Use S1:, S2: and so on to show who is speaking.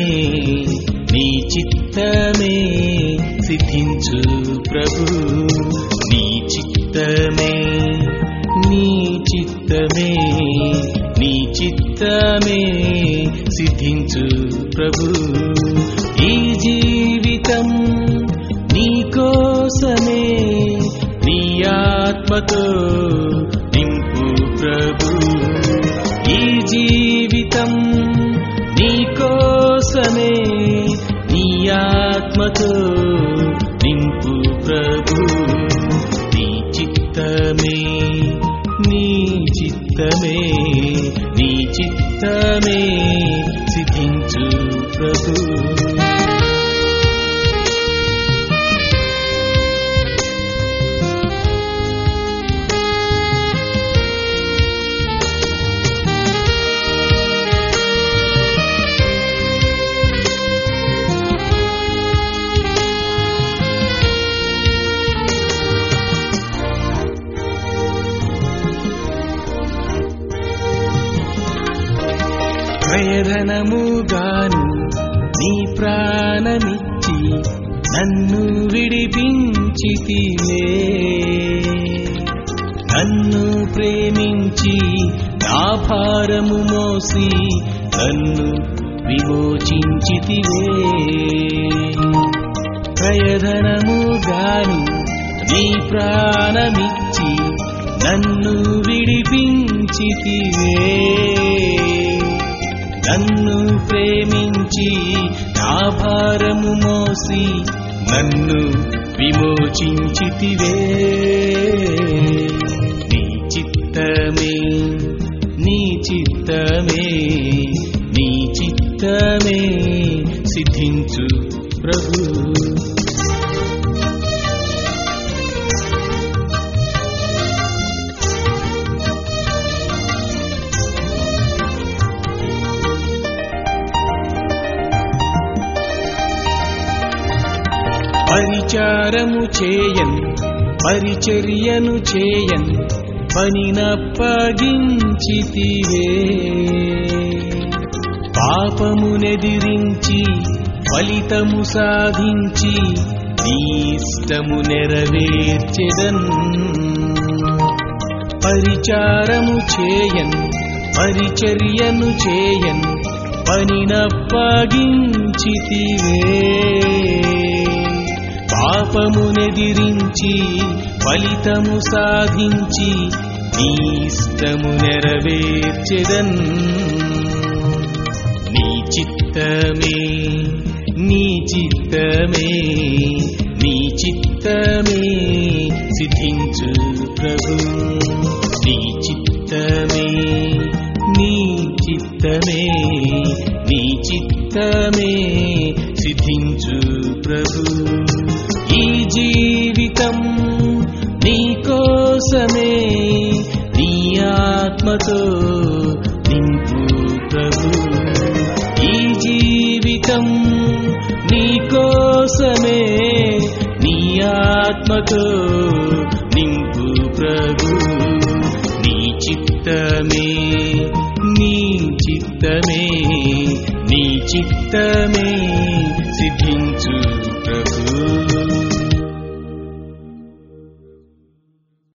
S1: నీ చిత్తమే సిద్ధించు ప్రభు నీ చిత్తమే నీ చిత్తమే నీ చిత్తమే సిద్ధించు ప్రభు ఈ జీవితం నీ కోసమే నీ ఆత్మతో నింపు ప్రభు ఈ జీవితం నీ కోసమే నీ ఆత్మతో నింపు ప్రభు నీ చిత్తమే నీ చిత్తమే నీ చిత్తమే సిద్ధించు ప్రభు ప్రయధనముగాను నీ ప్రాణమిచ్చి నన్ను విడిపించితివే నన్ను ప్రేమించి నా భారము మోసి నన్ను విమోచించితివే ప్రయధనముగాను నీ ప్రాణమిచ్చి నన్ను విడిపించితివే నన్ను ప్రేమించి నా భారము మోసి నన్ను విమోచించితివే నీ చిత్తమే నీ చిత్తమే నీ చిత్తమే సిద్ధించు ప్రభు పరిచారము చేయన్ పరిచర్యను చేయన్ పనినప్పగించితివే పాపమునెదిరించి ఫలితము సాధించి నీష్టము నెరవేర్చెదన్ పరిచారము చేయన్ పరిచర్యను చేయన్ పనినప్పగించితివే పాపమునెదిరించి ఫలితము సాధించి నీష్టము నెరవేర్చెదన్ నీ చిత్తమే నీ చిత్తమే నీ చిత్తమే సిద్ధించు ప్రభు నీ చిత్తమే నీ చిత్తమే నీ చిత్తమే సిద్ధించు ప్రభు ఈ జీవితం నీ కోసమే నీ ఆత్మతో నింపు ప్రభు ఈ జీవితం నీ కోసమే నీ ఆత్మతో నింపు ప్రభు నీ చిత్తమే నీ చిత్తమే నీ చిత్తమే